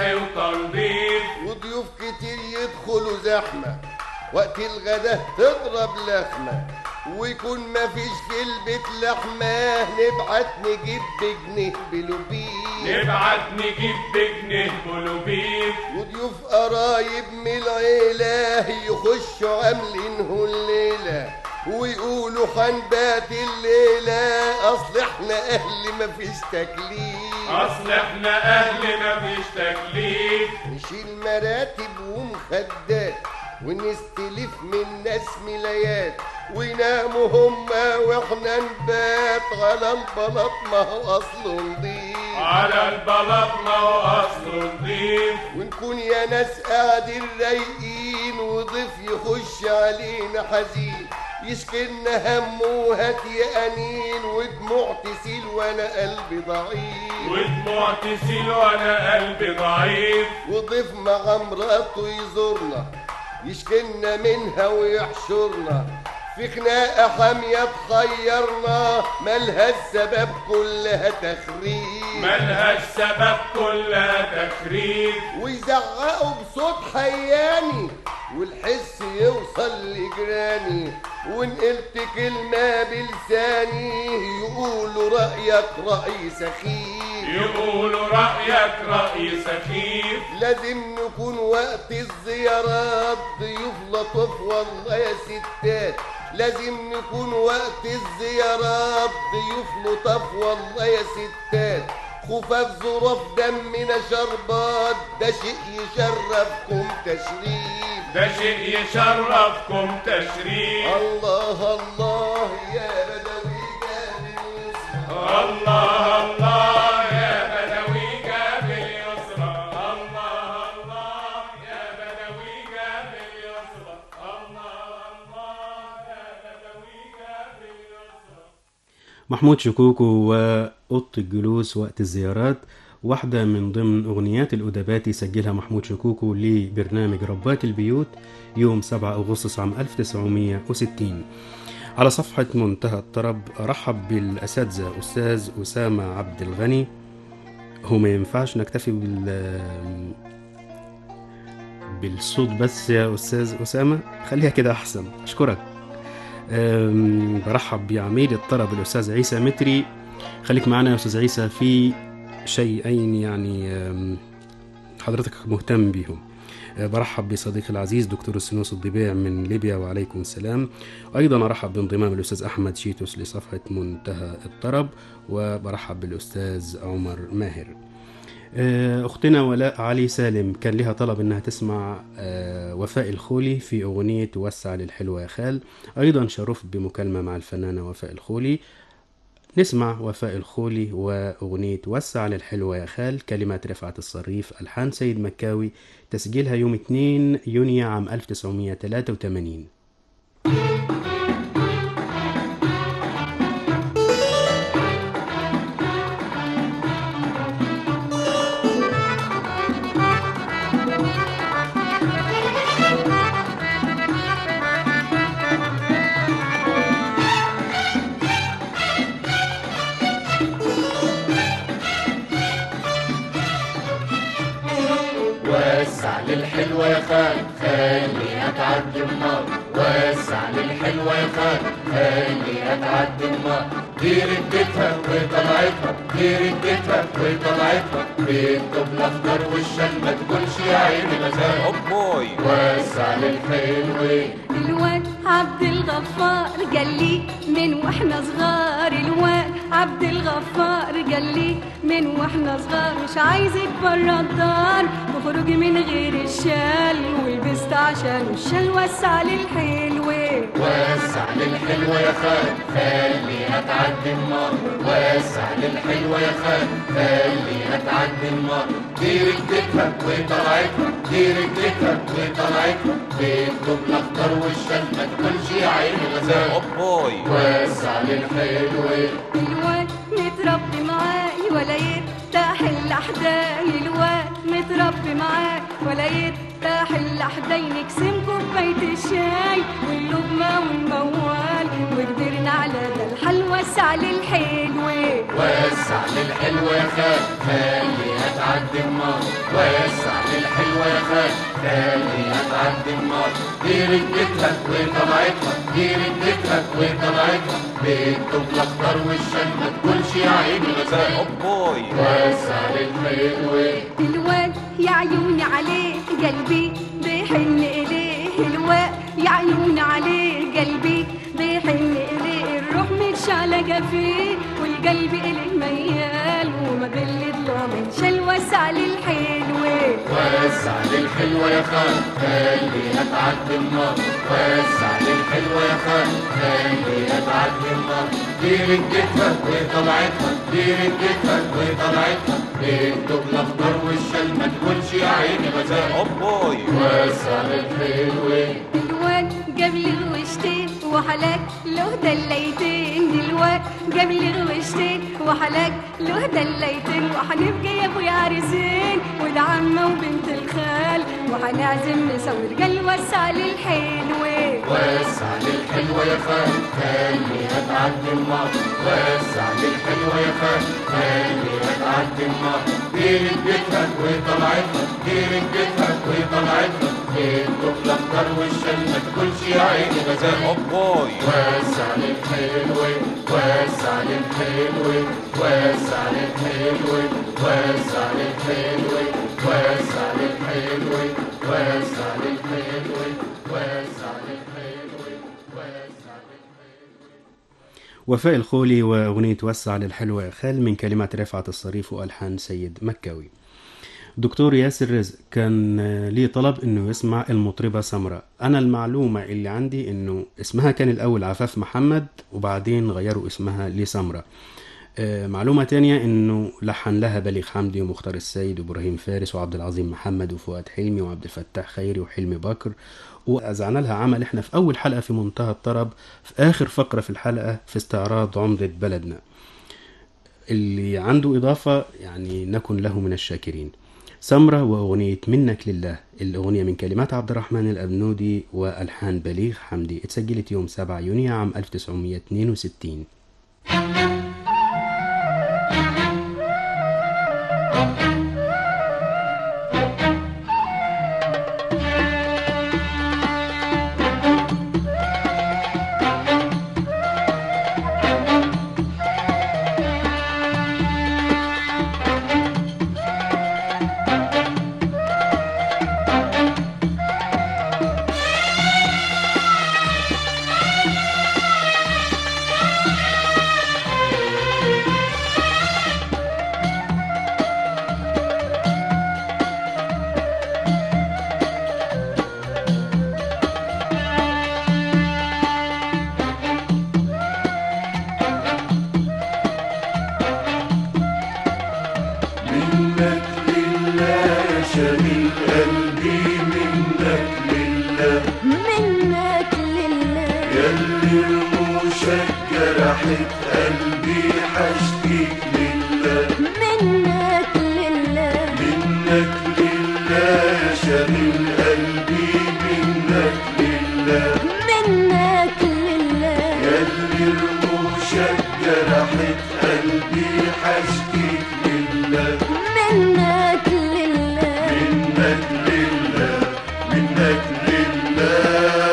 وتنظيف وضيوف كتير يدخلوا زحمة وقت الغدا تضرب لخمة ويكون مفيش في البيت لحمة نبعت نجيب بجنيه بلوبين نبعت نجيب بجنيه بلوبيف وضيوف قرايب من العيلة يخشوا عاملينه الليلة ويقولوا حنبات الليلة أصل احنا أهل مفيش تكليف اصل احنا اهل مفيش تكليف نشيل مراتب ومخدات ونستلف من ناس ملايات ويناموا هما واحنا نبات على البلاط ما هو اصله نضيف على البلاط ما هو اصله نضيف ونكون يا ناس قاعدين رايقين وضيف يخش علينا حزين يشكلنا همه وهات يا انين ودموع تسيل وانا قلبي ضعيف ودموع تسيل وانا قلبي ضعيف وضيف مع مراته يزورنا يشكلنا منها ويحشرنا في خناقة حامية تخيرنا مالها السبب كلها تخريب ملهاش سبب كلها تخريب ويزعقوا بصوت حياني والحس يوصل لجيراني وان قلت كلمة بلساني يقولوا رأيك رأي سخيف يقولوا رأيك رأي سخيف لازم نكون وقت الزيارات ضيوف لطف والله يا ستات لازم نكون وقت الزيارات ضيوف لطف والله يا ستات خفاف ظروف دمنا شربات ده شيء يشرفكم تشريف ده شيء يشرفكم تشريف الله الله يا بدوي جاب اليسرى الله الله يا بدوي جاب اليسرى الله الله يا بدوي جاب اليسرى الله الله يا بدوي جاب اليسرى محمود شكوكو وأوضة الجلوس وقت الزيارات واحدة من ضمن أغنيات الأدبات سجلها محمود شكوكو لبرنامج ربات البيوت يوم 7 أغسطس عام 1960 على صفحة منتهى الطرب رحب بالأساتذة أستاذ أسامة عبد الغني هو ما ينفعش نكتفي بال بالصوت بس يا أستاذ أسامة خليها كده أحسن أشكرك أم، برحب بعميد الطرب الأستاذ عيسى متري خليك معنا يا أستاذ عيسى في شيئين يعني أم، حضرتك مهتم بيهم أه، برحب بصديقي العزيز دكتور السنوس الضبيع من ليبيا وعليكم السلام أيضا أرحب بانضمام الأستاذ أحمد شيتوس لصفحة منتهى الطرب وبرحب بالأستاذ عمر ماهر آه، أختنا ولاء علي سالم كان لها طلب إنها تسمع آه، وفاء الخولي في أغنية وسع للحلوة يا خال أيضا شرفت بمكالمة مع الفنانة وفاء الخولي نسمع وفاء الخولي وأغنية وسع للحلوة يا خال كلمات رفعت الصريف ألحان سيد مكاوي تسجيلها يوم 2 يونيو عام 1983 وسع للحلوة يا خال خليها تعدي النار وسع للحلوة يا خال خليها تعدي النار دي ردتها وطلعتها دي ردتها وطلعتها بالطب الاخضر والشال ما تقولش يا عيني مزاج وسع للحلوة الواد عبد الغفار قال لي من واحنا صغار الواد عبد الغفار قال لي من واحنا صغار مش عايزك برا الدار نخرج من غير الشال ولبست عشان الشال وسع للحلوة وسع للحلوة يا خال خليها تعدي النار وسع للحلوة يا خال خليها تعدي النار دي رجلتها وطلعتها دي رجلتها وطلعتها بيكتب الاخضر والشمس ما تكونش يا عين غزال اوبوي وسع للحلوة الواد متربي معاي ولا يرتاح الاحدان الواد متربي معاي ولا يرتاح الاحدان نقسم كوبايه الشاي واللقمه والموال وقدرنا على ده الحل وسع للحلوه وسع للحلوة يا خال خليها تعدي النار وسع للحلوة يا خال خليها تعدي النار دي رجلتها وطلعتها دي رجلتها وطلعتها بيكتب الاخضر والشمس ما تكونش يا عين غزال اوبوي وسع للحلوة الواد يا عيوني عليه قلبي بيحن إليه الواد يا عيوني عليه قلبي بيحن إليه الروح متشعلقة فيه والقلب إليه ميال وما بين ضلوع شل وسع للحلوة وسع للحلوة يا خال خليها تعدي النار وسع للحلوة يا خال خليها تعدي النار دي رجتها وطلعتها دي رجتها وطلعتها بيكتب الاخضر والشل ما تكونش يا عيني غزال اوبوي وسع للحلوة الواد قبل غوشتين وحلاك له دليتين الواد قبل غوشتين وحلاك له دليتين وحنبقى يا ابويا عريسين وده عمه وبنت الخال وحنعزم نسوي رجال وسع للحلوة وسع للحلوة يا خال خليها تعدي النار وسع للحلوة يا خال خليها تعدي النار دي رجتها وطلعتها دي رجتها وطلعتها بيكتب الاخضر والشل ما تكونش يا عيني غزال اوبوي وسع للحلوة وسع للحلوة وسع للحلوة وسع للحلوة وسع للحلوة وسع للحلوة وسع للحلوة وسع وفاء الخولي وأغنية وسع للحلوة يا خال من كلمات رفعت الصريف وألحان سيد مكاوي دكتور ياسر رزق كان آه، ليه طلب انه يسمع المطربة سمرة انا المعلومة اللي عندي انه اسمها كان الاول عفاف محمد وبعدين غيروا اسمها لسمرة آه، معلومة تانية انه لحن لها بليغ حمدي ومختار السيد وابراهيم فارس وعبد العظيم محمد وفؤاد حلمي وعبد الفتاح خيري وحلمي بكر وأذعنا لها عمل احنا في اول حلقة في منتهى الطرب في اخر فقرة في الحلقة في استعراض عمدة بلدنا اللي عنده إضافة يعني نكن له من الشاكرين سمرة وأغنية منك لله الأغنية من كلمات عبد الرحمن الأبنودي وألحان بليغ حمدي اتسجلت يوم 7 يونيو عام 1962 منك لله يا شاغل قلبي منك لله منك لله ياللي رموشك جرحت قلبي حشتك لله منك لله منك لله يا شاغل قلبي منك لله منك لله ياللي رموشك جرحت قلبي حشتك لله منك لله منك لله منك لله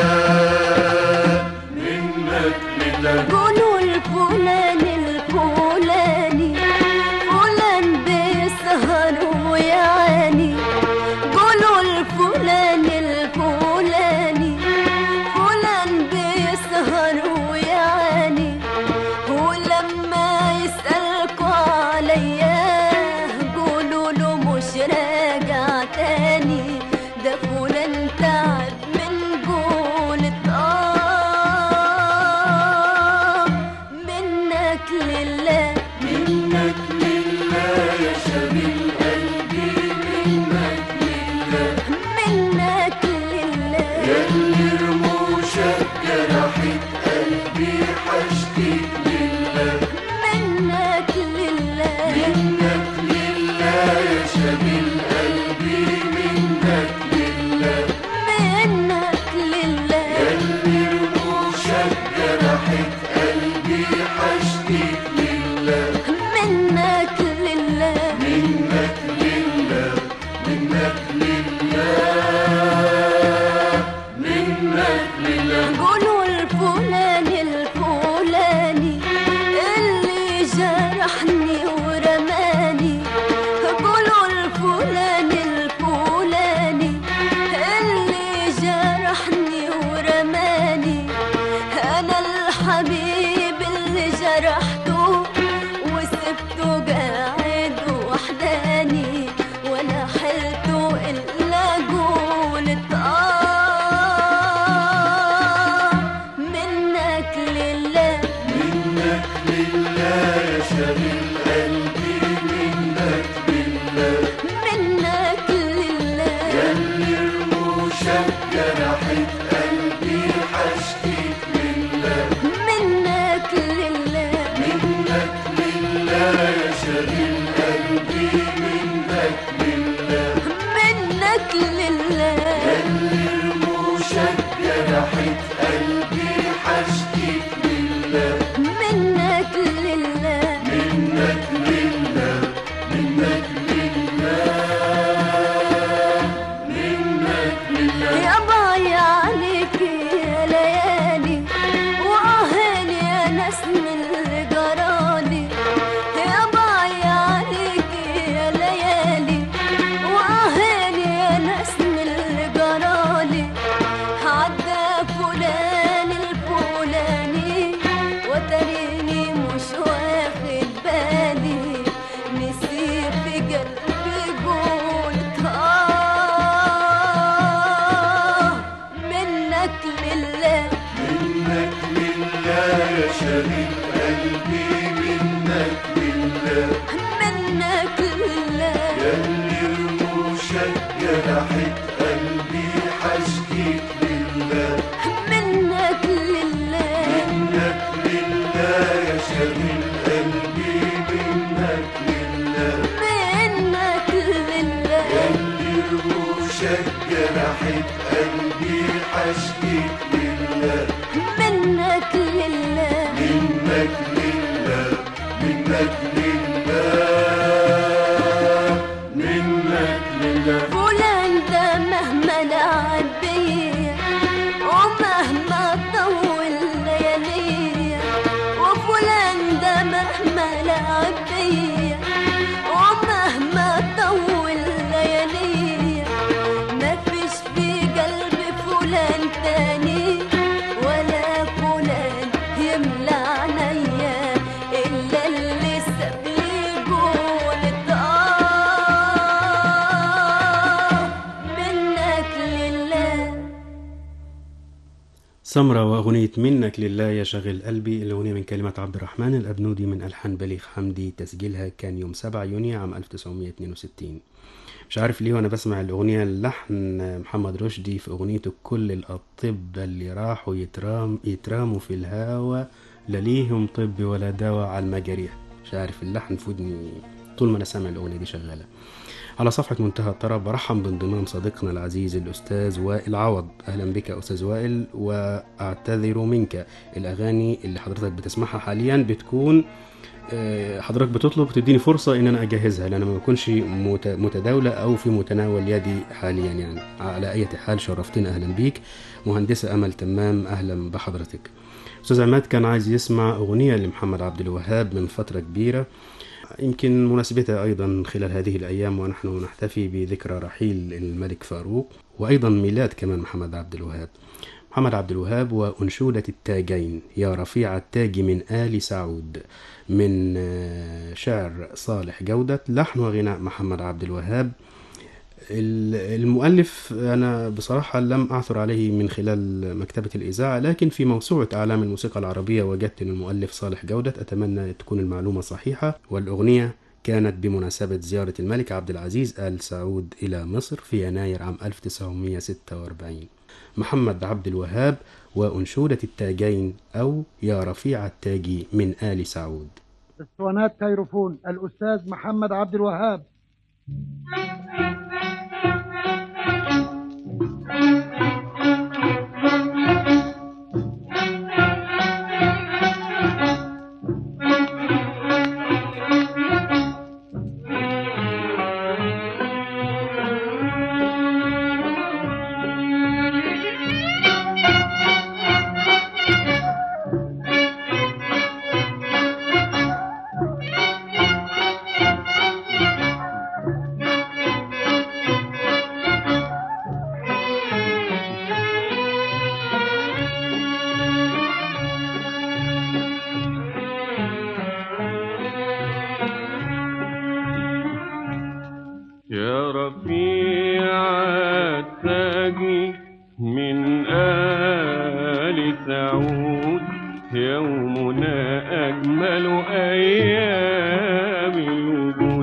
منك لله قولوا الفلان الفلاني فلان بيسهر ويعاني قولوا الفلان الفلاني فلان بيسهر ويعاني ولما يسألكوا عليا قولوا له مش راجع تاني ده فلان تعب من قولة آه منك لله منك لله يا شبيب قلبي منك لله منك لله ياللي رموشك جرحت قلبي حشتك لله منك لله منك لله يا شبيب قلبي منك لله منك لله ياللي رموشك جرحت قلبي حشتك لله منك لله منك لله منك لله منك لله قولوا الفلاني الفلاني اللي جرحني ورماني قولوا الفلاني الفلاني اللي جرحني ورماني انا الحبيب اللي جرحته وسبته قاعد وحداني ولا حلته الا قولت اه منك لله منك لله يا شبيب قلبي منك لله منك لله ياللي رموشك جرحت قلبي حشتك لله منك لله منك لله يا شبيب قلبي منك لله منك لله ياللي رموشك جرحت قلبي حشتك لله منك لله منك لله منك لله منك لله يا باي عليك يا ليالي واهل يا ناس من اللي جرالي يا باي عليك يا ليالي واهل يا ناس من اللي جرالي عدى فلان الفلاني وتريني مش واخد بالي نسيت في قلبي قولت آه منك لله منك لله يا شبيب قلبي منك لله منك لله ياللي رموشك جرحت قلبي حشتك لله منك لله منك لله يا شبيب قلبي منك لله منك لله ياللي رموشك جرحت قلبي حشتك لله منك لله منك لله منك لله منك لله فلان ده مهما لعب بيا ومهما طول لياليا وفلان ده مهما لعب بيا ومهما طول لياليا مفيش في قلبي فلان تاني ولا فلان يملى عينيا الا اللي ساب لي قولت اه منك لله سمرة وأغنية منك لله يا شاغل قلبي الأغنية من كلمات عبد الرحمن الأبنودي من ألحان بليغ حمدي تسجيلها كان يوم 7 يونيو عام 1962 مش عارف ليه وأنا بسمع الأغنية اللحن محمد رشدي في أغنيته كل الأطباء اللي راحوا يترام يتراموا في الهوا لا ليهم طب ولا دواء على المجاريح مش عارف اللحن في ودني طول ما أنا سامع الأغنية دي شغالة على صفحة منتهى الطرب برحب بانضمام صديقنا العزيز الأستاذ وائل عوض أهلا بك يا أستاذ وائل وأعتذر منك الأغاني اللي حضرتك بتسمعها حاليا بتكون آه، حضرتك بتطلب تديني فرصة إن أنا أجهزها لأن ما بكونش مت- متداولة أو في متناول يدي حاليا يعني على أي حال شرفتنا أهلا بيك مهندسة أمل تمام أهلا بحضرتك أستاذ عماد كان عايز يسمع أغنية لمحمد عبد الوهاب من فترة كبيرة يمكن مناسبتها أيضا خلال هذه الأيام ونحن نحتفي بذكرى رحيل الملك فاروق وأيضا ميلاد كمان محمد عبد الوهاب محمد عبد الوهاب وأنشودة التاجين يا رفيع التاج من آل سعود من آه، شعر صالح جودة لحن وغناء محمد عبد الوهاب ال- المؤلف أنا بصراحة لم أعثر عليه من خلال مكتبة الإذاعة لكن في موسوعة أعلام الموسيقى العربية وجدت أن المؤلف صالح جودة أتمنى تكون المعلومة صحيحة والأغنية كانت بمناسبة زيارة الملك عبد العزيز آل سعود إلى مصر في يناير عام 1946 محمد عبد الوهاب وأنشودة التاجين أو يا رفيع التاج من آل سعود اسطوانات كيروفون الأستاذ محمد عبد الوهاب يا رفيع التاج من آل سعود يومنا أجمل أيام الوجود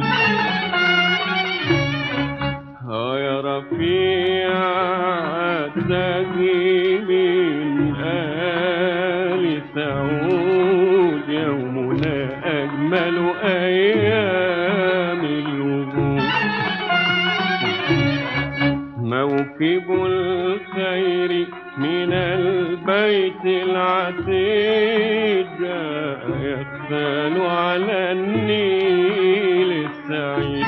ها يا رفيع التاج من آل سعود يومنا أجمل أيام الوجود موكب الخير من البيت العتيق جاء يغسل على النيل السعيد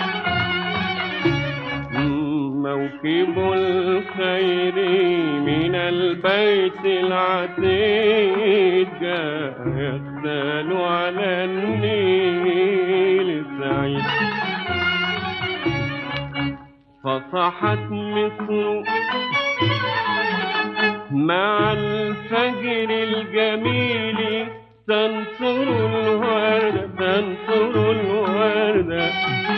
موكب الخير من البيت العتيق جاء يغسل على النيل السعيد فصحت مصر مع الفجر الجميل تنصر الورد تنصر الورد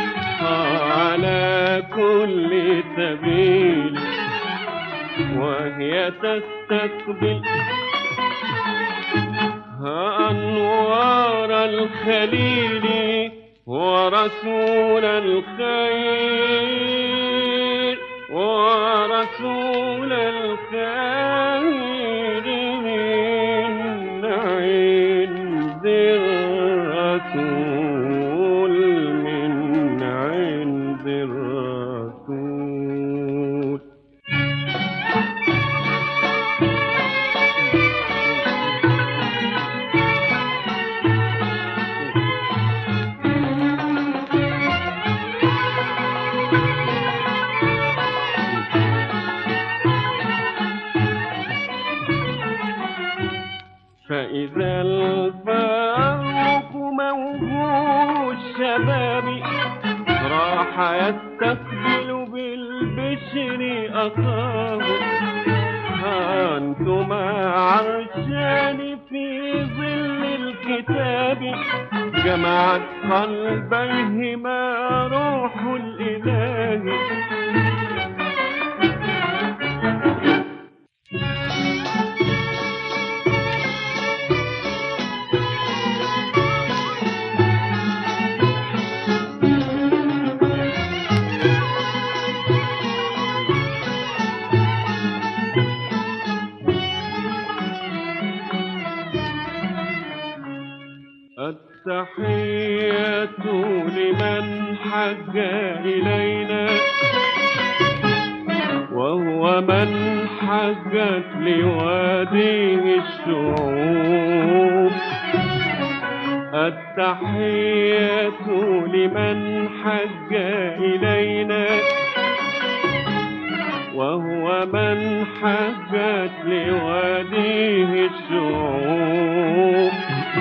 على كل سبيل وهي تستقبل أنوار الخليل ورسول الخير ورسول الخير من عند الرسول من عند الرسول فإذا الفاروق موجود الشباب راح يستقبل بالبشر أخاه أنتما عرشان في ظل الكتاب جمعت قلبيهما روح الإله التحية لمن حج إلينا وهو من حجت لواديه الشعوب التحية لمن حج إلينا وهو من حجت لواديه الشعوب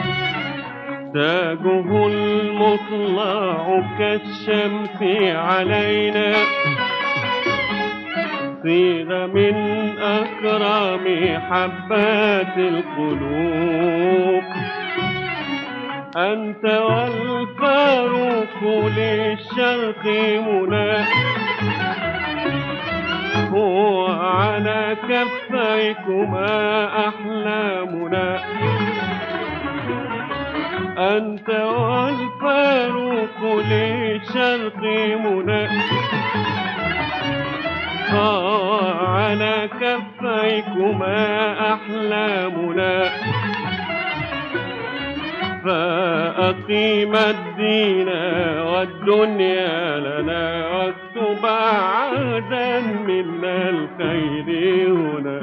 تاجه المطلع كالشمس علينا صيغ من أكرم حبات القلوب أنت والفاروق للشرق منى وعلى كفيكما أحلامنا أنت والفاروق للشرق منى آه على كفيكما أحلامنا فأقيم الدين والدنيا لنا واكتب عهدا منا الخير هنا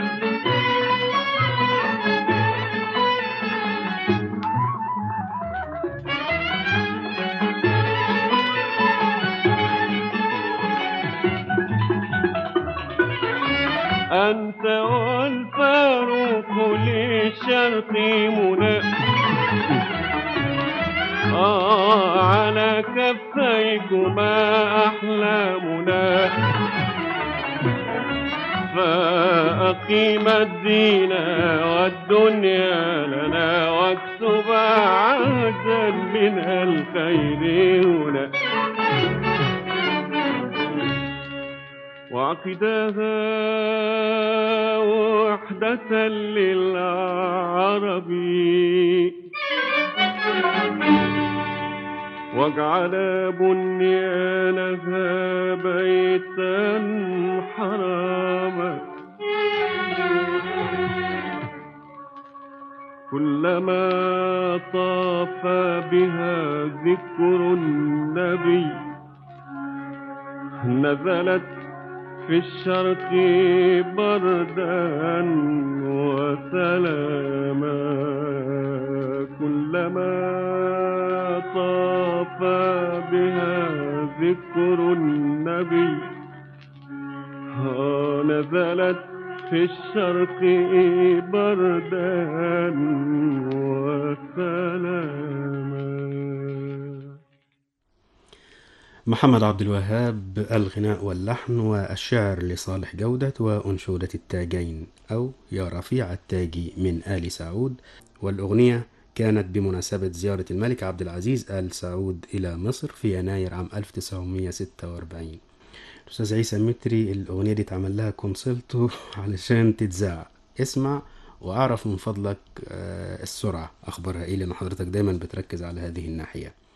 أنت والفاروق للشرق منى آه على كفيكما أحلامنا فأقيم الدين والدنيا لنا واكتب عهدا من الخير هنا وعقدها وحدة للعرب واجعل بنيانها بيتا حراما كلما طاف بها ذكر النبي نزلت في الشرق بردا وسلاما كلما طاف بها ذكر النبي ها نزلت في الشرق بردا وسلاما محمد عبد الوهاب الغناء واللحن والشعر لصالح جودة وأنشودة التاجين أو يا رفيع التاج من آل سعود والأغنية كانت بمناسبة زيارة الملك عبد العزيز آل سعود إلى مصر في يناير عام 1946 الأستاذ عيسى متري الأغنية دي اتعمل لها كونسلتو علشان تتذاع اسمع وأعرف من فضلك آه، السرعة أخبارها إيه لأن حضرتك دايما بتركز على هذه الناحية